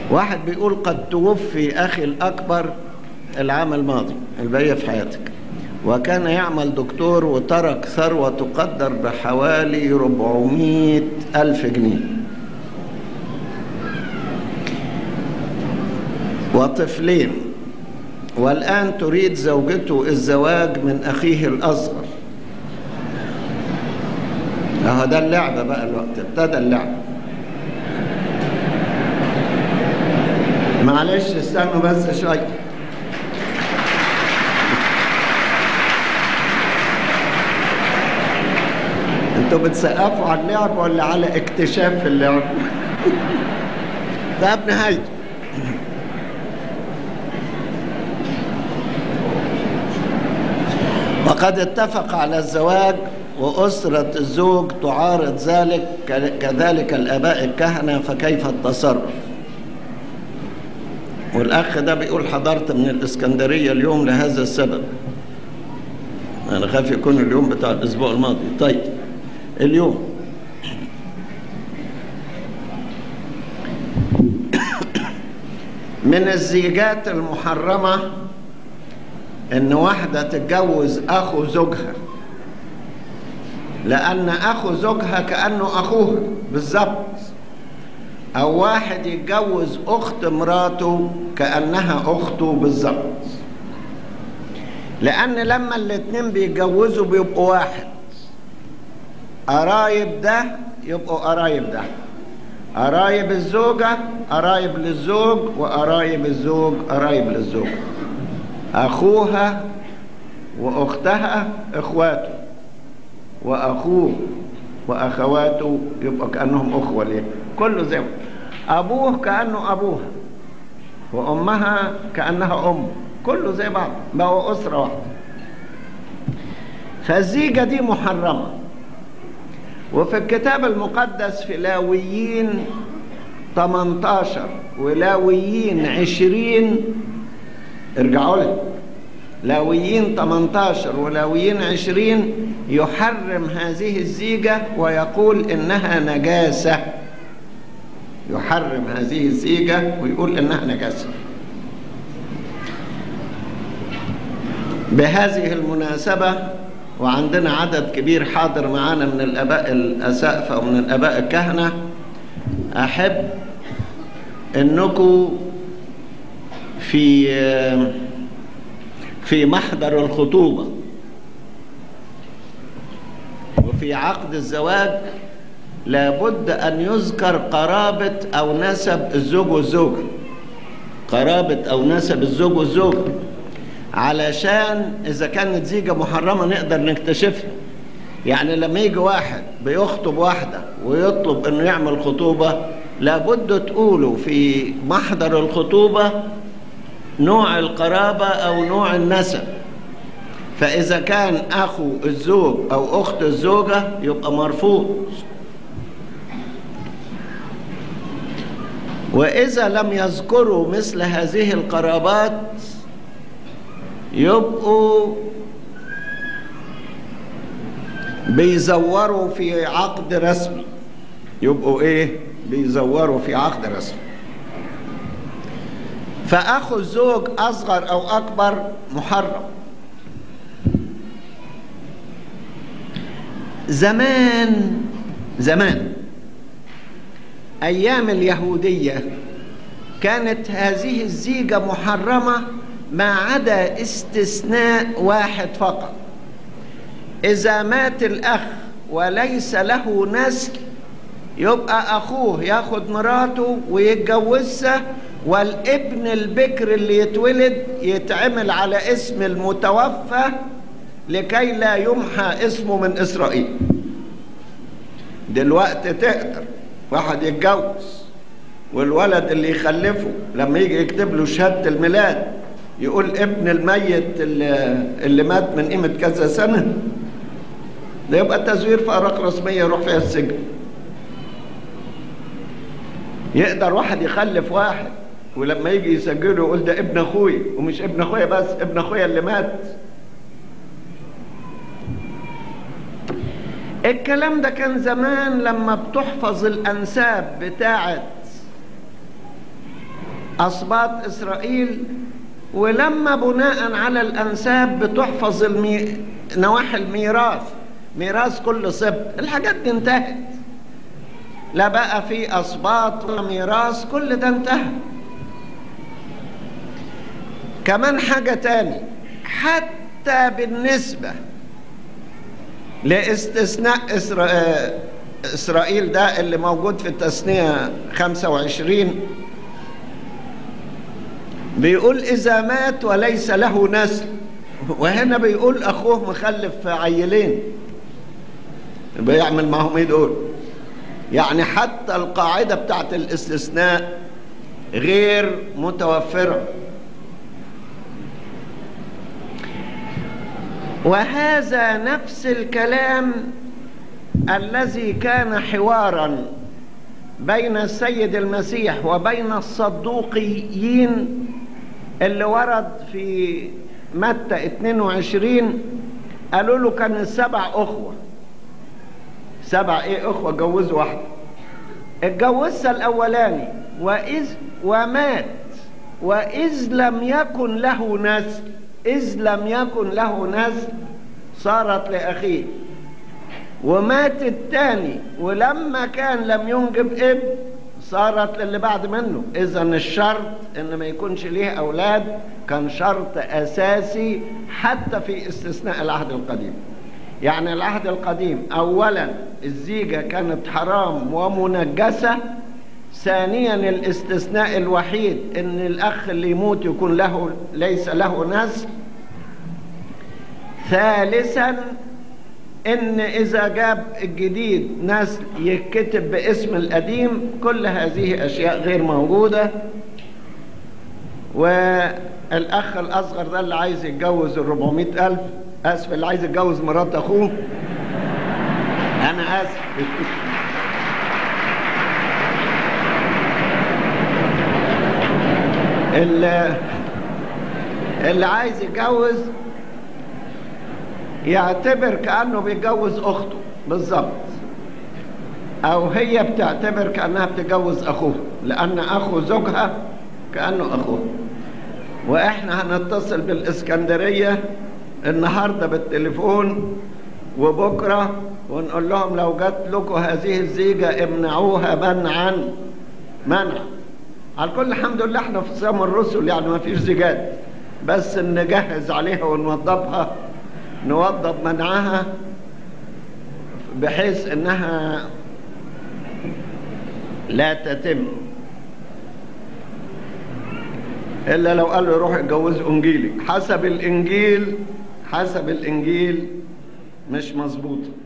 واحد بيقول قد توفي أخي الأكبر العام الماضي البقية في حياتك وكان يعمل دكتور وترك ثروة تقدر بحوالي 400 ألف جنيه وطفلين والآن تريد زوجته الزواج من أخيه الأصغر اهو ده اللعبة بقى الوقت ابتدى اللعبة معلش استنوا بس شوية انتوا بتسقفوا على اللعب ولا على اكتشاف اللعب ده بنهايته وقد اتفق على الزواج وأسرة الزوج تعارض ذلك كذلك الآباء الكهنة فكيف التصرف والأخ ده بيقول حضرت من الإسكندرية اليوم لهذا السبب أنا خاف يكون اليوم بتاع الأسبوع الماضي طيب اليوم من الزيجات المحرمة إن واحدة تتجوز أخو زوجها لأن أخو زوجها كأنه أخوها بالظبط أو واحد يتجوز أخت مراته كأنها أخته بالظبط لأن لما الاتنين بيتجوزوا بيبقوا واحد قرايب ده يبقوا قرايب ده قرايب الزوجة قرايب للزوج وقرايب الزوج قرايب للزوج أخوها وأختها إخواته وأخوه وأخواته يبقى كأنهم أخوة ليه كله زي أبوه كأنه أبوها وأمها كأنها أم كله زي بعض بقوا أسرة واحدة فالزيجة دي محرمة وفي الكتاب المقدس في لاويين 18 ولاويين 20 ارجعوا لي لاويين 18 ولاويين 20 يحرم هذه الزيجة ويقول إنها نجاسة يحرم هذه الزيجة ويقول إنها نجاسة بهذه المناسبة وعندنا عدد كبير حاضر معانا من الآباء الأسقفة ومن الآباء الكهنة أحب أنكم في في محضر الخطوبة وفي عقد الزواج لابد أن يذكر قرابة أو نسب الزوج والزوجة قرابة أو نسب الزوج والزوجة علشان إذا كانت زيجة محرمة نقدر نكتشفها يعني لما يجي واحد بيخطب واحدة ويطلب إنه يعمل خطوبة لابد تقولوا في محضر الخطوبة نوع القرابة أو نوع النسب فإذا كان أخو الزوج أو أخت الزوجة يبقى مرفوض وإذا لم يذكروا مثل هذه القرابات يبقوا بيزوروا في عقد رسمي يبقوا ايه بيزوروا في عقد رسمي فأخو الزوج أصغر أو أكبر محرم زمان زمان أيام اليهودية كانت هذه الزيجة محرمة ما عدا استثناء واحد فقط إذا مات الأخ وليس له نسل يبقى أخوه ياخد مراته ويتجوزها والابن البكر اللي يتولد يتعمل على اسم المتوفى لكي لا يمحى اسمه من إسرائيل دلوقتي تقدر واحد يتجوز والولد اللي يخلفه لما يجي يكتب له شهادة الميلاد يقول ابن الميت اللي, اللي مات من قيمة كذا سنة ده يبقى تزوير في أوراق رسمية يروح فيها السجن يقدر واحد يخلف واحد ولما يجي يسجله يقول ده ابن اخويا ومش ابن اخويا بس ابن اخويا اللي مات الكلام ده كان زمان لما بتحفظ الانساب بتاعت أسباط إسرائيل ولما بناء على الأنساب بتحفظ المي... نواحي الميراث ميراث كل سبت الحاجات دي انتهت لا بقى في أسباط ولا ميراث كل ده انتهى كمان حاجة تاني حتى بالنسبة لاستثناء إسرا... إسرائيل ده اللي موجود في التثنية 25 بيقول إذا مات وليس له نسل وهنا بيقول أخوه مخلف عيلين بيعمل معهم إيه دول يعني حتى القاعدة بتاعت الاستثناء غير متوفرة وهذا نفس الكلام الذي كان حوارا بين السيد المسيح وبين الصدوقيين اللي ورد في متى 22 قالوا له كان السبع اخوه سبع ايه اخوه جوزوا واحده اتجوزها الاولاني واذ ومات واذ لم يكن له نسل اذ لم يكن له نسل صارت لاخيه ومات الثاني ولما كان لم ينجب ابن صارت للي بعد منه اذا الشرط ان ما يكونش ليه اولاد كان شرط اساسي حتى في استثناء العهد القديم يعني العهد القديم اولا الزيجة كانت حرام ومنجسة ثانيا الاستثناء الوحيد ان الاخ اللي يموت يكون له ليس له نسل ثالثا ان اذا جاب الجديد نسل يتكتب باسم القديم كل هذه اشياء غير موجودة والاخ الاصغر ده اللي عايز يتجوز ال الف اسف اللي عايز يتجوز مرات اخوه انا اسف اللي, اللي عايز يتجوز يعتبر كأنه بيتجوز أخته بالظبط أو هي بتعتبر كأنها بتتجوز أخوه لأن أخو زوجها كأنه أخوه وإحنا هنتصل بالإسكندرية النهاردة بالتليفون وبكرة ونقول لهم لو جات لكم هذه الزيجة امنعوها منعا منع على كل الحمد لله احنا في صيام الرسل يعني ما فيش زيجات بس نجهز عليها ونوضبها نوضب منعها بحيث انها لا تتم الا لو قال له روح اتجوز انجيلي حسب الانجيل حسب الانجيل مش مظبوطه